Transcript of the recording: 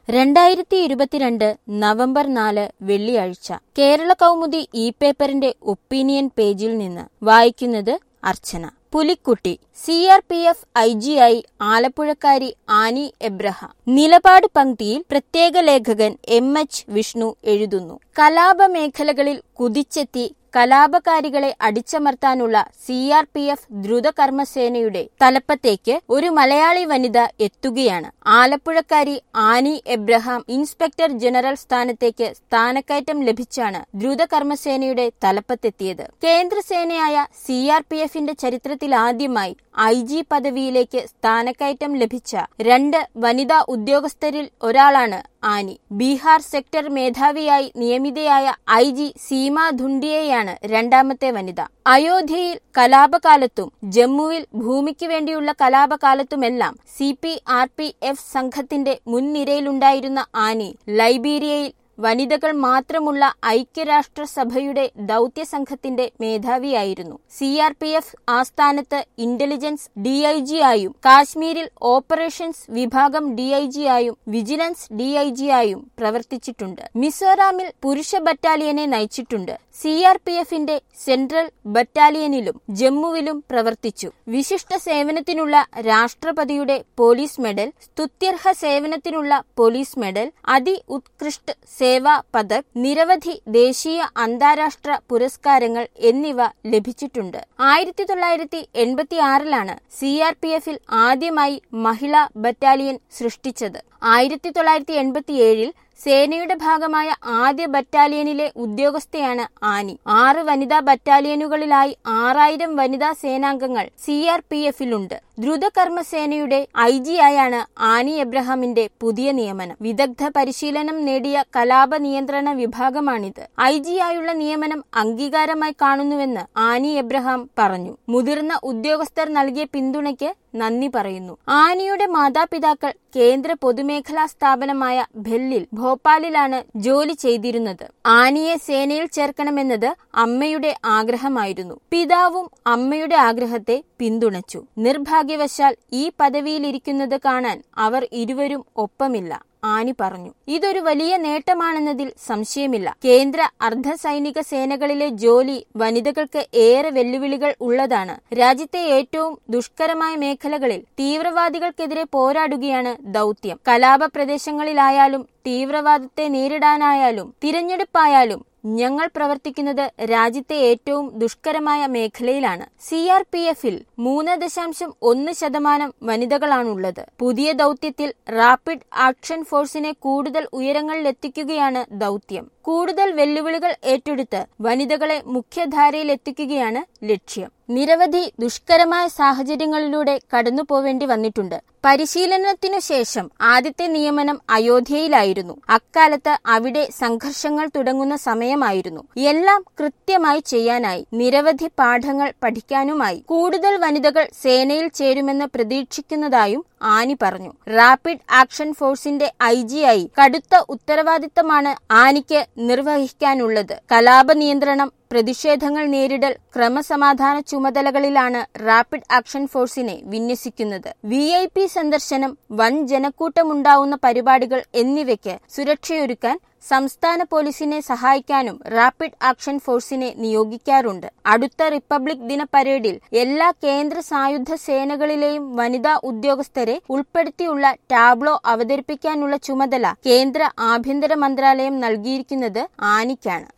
രണ്ടായിരത്തി ഇരുപത്തിരണ്ട് നവംബർ നാല് വെള്ളിയാഴ്ച കേരള കൗമുദി ഇ പേപ്പറിന്റെ ഒപ്പീനിയൻ പേജിൽ നിന്ന് വായിക്കുന്നത് അർച്ചന പുലിക്കുട്ടി C R P F I G ആയി ആലപ്പുഴക്കാരി ആനി എബ്രഹാം നിലപാട് പങ്ക്തിയിൽ പ്രത്യേക ലേഖകൻ എം എച്ച് വിഷ്ണു എഴുതുന്നു കലാപ മേഖലകളിൽ കുതിച്ചെത്തി കലാപകാരികളെ അടിച്ചമർത്താനുള്ള സി ആർ പി എഫ് ദ്രുതകർമ്മസേനയുടെ തലപ്പത്തേക്ക് ഒരു മലയാളി വനിത എത്തുകയാണ് ആലപ്പുഴക്കാരി ആനി എബ്രഹാം ഇൻസ്പെക്ടർ ജനറൽ സ്ഥാനത്തേക്ക് സ്ഥാനക്കയറ്റം ലഭിച്ചാണ് ദ്രുതകർമ്മസേനയുടെ തലപ്പത്തെത്തിയത് കേന്ദ്രസേനയായ സി ആർ പി എഫിന്റെ ചരിത്രത്തിലാദ്യമായി ഐ ജി പദവിയിലേക്ക് സ്ഥാനക്കയറ്റം ലഭിച്ച രണ്ട് വനിതാ ഉദ്യോഗസ്ഥരിൽ ഒരാളാണ് ആനി ബീഹാർ സെക്ടർ മേധാവിയായി നിയമിതയായ ഐ ജി സീമ ധുണ്ടിയയാണ് രണ്ടാമത്തെ വനിത അയോധ്യയിൽ കലാപകാലത്തും ജമ്മുവിൽ ഭൂമിക്ക് വേണ്ടിയുള്ള കലാപകാലത്തുമെല്ലാം C P R P F സംഘത്തിന്റെ മുൻനിരയിലുണ്ടായിരുന്ന ആനി ലൈബീരിയയിൽ വനിതകൾ മാത്രമുള്ള ഐക്യരാഷ്ട്രസഭയുടെ ദൗത്യ സംഘത്തിന്റെ മേധാവിയായിരുന്നു സി ആർ പി എഫ് ആസ്ഥാനത്ത് ഇന്റലിജൻസ് ഡിഐജി ആയും കാശ്മീരിൽ ഓപ്പറേഷൻസ് വിഭാഗം ഡിഐജി ആയും വിജിലൻസ് ഡിഐജി ആയും പ്രവർത്തിച്ചിട്ടുണ്ട് മിസോറാമിൽ പുരുഷ ബറ്റാലിയനെ നയിച്ചിട്ടുണ്ട് സി ആർ പി എഫിന്റെ സെൻട്രൽ ബറ്റാലിയനിലും ജമ്മുവിലും പ്രവർത്തിച്ചു വിശിഷ്ട സേവനത്തിനുള്ള രാഷ്ട്രപതിയുടെ പോലീസ് മെഡൽ സ്തുത്യർഹ സേവനത്തിനുള്ള പോലീസ് മെഡൽ അതി ഉത്കൃഷ്ട സേവാ പതക് നിരവധി ദേശീയ അന്താരാഷ്ട്ര പുരസ്കാരങ്ങൾ എന്നിവ ലഭിച്ചിട്ടുണ്ട് ആയിരത്തി തൊള്ളായിരത്തി എൺപത്തി ആറിലാണ് സി ആർ പി എഫിൽ ആദ്യമായി മഹിളാ ബറ്റാലിയൻ സൃഷ്ടിച്ചത് ആയിരത്തി തൊള്ളായിരത്തി എൺപത്തിയേഴിൽ സേനയുടെ ഭാഗമായ ആദ്യ ബറ്റാലിയനിലെ ഉദ്യോഗസ്ഥയാണ് ആനി ആറ് വനിതാ ബറ്റാലിയനുകളിലായി ആറായിരം വനിതാ സേനാംഗങ്ങൾ സി ആർ പി എഫിലുണ്ട് ദ്രുതകർമ്മ സേനയുടെ ഐ ജി ആയാണ് ആനി എബ്രഹാമിന്റെ പുതിയ നിയമനം വിദഗ്ധ പരിശീലനം നേടിയ കലാപ നിയന്ത്രണ വിഭാഗമാണിത് ഐ ജി ആയുള്ള നിയമനം അംഗീകാരമായി കാണുന്നുവെന്ന് ആനി എബ്രഹാം പറഞ്ഞു മുതിർന്ന ഉദ്യോഗസ്ഥർ നൽകിയ പിന്തുണയ്ക്ക് നന്ദി പറയുന്നു ആനിയുടെ മാതാപിതാക്കൾ കേന്ദ്ര പൊതുമേഖലാ സ്ഥാപനമായ ഭെല്ലിൽ ഭോപ്പാലിലാണ് ജോലി ചെയ്തിരുന്നത് ആനിയെ സേനയിൽ ചേർക്കണമെന്നത് അമ്മയുടെ ആഗ്രഹമായിരുന്നു പിതാവും അമ്മയുടെ ആഗ്രഹത്തെ പിന്തുണച്ചു നിർഭാഗ്യവശാൽ ഈ പദവിയിലിരിക്കുന്നത് കാണാൻ അവർ ഇരുവരും ഒപ്പമില്ല ആനി പറഞ്ഞു ഇതൊരു വലിയ നേട്ടമാണെന്നതിൽ സംശയമില്ല കേന്ദ്ര അർദ്ധസൈനിക സേനകളിലെ ജോലി വനിതകൾക്ക് ഏറെ വെല്ലുവിളികൾ ഉള്ളതാണ് രാജ്യത്തെ ഏറ്റവും ദുഷ്കരമായ മേഖലകളിൽ തീവ്രവാദികൾക്കെതിരെ പോരാടുകയാണ് ദൗത്യം കലാപ പ്രദേശങ്ങളിലായാലും തീവ്രവാദത്തെ നേരിടാനായാലും തിരഞ്ഞെടുപ്പായാലും ഞങ്ങൾ പ്രവർത്തിക്കുന്നത് രാജ്യത്തെ ഏറ്റവും ദുഷ്കരമായ മേഖലയിലാണ് സി ആർ പി എഫിൽ മൂന്ന് ദശാംശം ഒന്ന് ശതമാനം വനിതകളാണുള്ളത് പുതിയ ദൗത്യത്തിൽ റാപ്പിഡ് ആക്ഷൻ ഫോഴ്സിനെ കൂടുതൽ ഉയരങ്ങളിലെത്തിക്കുകയാണ് ദൗത്യം കൂടുതൽ വെല്ലുവിളികൾ ഏറ്റെടുത്ത് വനിതകളെ മുഖ്യധാരയിൽ എത്തിക്കുകയാണ് ലക്ഷ്യം നിരവധി ദുഷ്കരമായ സാഹചര്യങ്ങളിലൂടെ കടന്നു പോവേണ്ടി വന്നിട്ടുണ്ട് പരിശീലനത്തിനു ശേഷം ആദ്യത്തെ നിയമനം അയോധ്യയിലായിരുന്നു അക്കാലത്ത് അവിടെ സംഘർഷങ്ങൾ തുടങ്ങുന്ന സമയമായിരുന്നു എല്ലാം കൃത്യമായി ചെയ്യാനായി നിരവധി പാഠങ്ങൾ പഠിക്കാനുമായി കൂടുതൽ വനിതകൾ സേനയിൽ ചേരുമെന്ന് പ്രതീക്ഷിക്കുന്നതായും ആനി പറഞ്ഞു റാപ്പിഡ് ആക്ഷൻ ഫോഴ്സിന്റെ ഐ ജി ആയി കടുത്ത ഉത്തരവാദിത്തമാണ് ആനിക്ക് നിർവഹിക്കാനുള്ളത് കലാപ നിയന്ത്രണം പ്രതിഷേധങ്ങൾ നേരിടൽ ക്രമസമാധാന ചുമതലകളിലാണ് റാപ്പിഡ് ആക്ഷൻ ഫോഴ്സിനെ വിന്യസിക്കുന്നത് വി ഐ പി സന്ദർശനം വൻ ജനക്കൂട്ടമുണ്ടാവുന്ന പരിപാടികൾ എന്നിവയ്ക്ക് സുരക്ഷയൊരുക്കാൻ സംസ്ഥാന പോലീസിനെ സഹായിക്കാനും റാപ്പിഡ് ആക്ഷൻ ഫോഴ്സിനെ നിയോഗിക്കാറുണ്ട് അടുത്ത റിപ്പബ്ലിക് ദിന പരേഡിൽ എല്ലാ കേന്ദ്ര സായുധ സേനകളിലെയും വനിതാ ഉദ്യോഗസ്ഥരെ ഉൾപ്പെടുത്തിയുള്ള ടാബ്ലോ അവതരിപ്പിക്കാനുള്ള ചുമതല കേന്ദ്ര ആഭ്യന്തര മന്ത്രാലയം നൽകിയിരിക്കുന്നത് ആനിക്കാണ്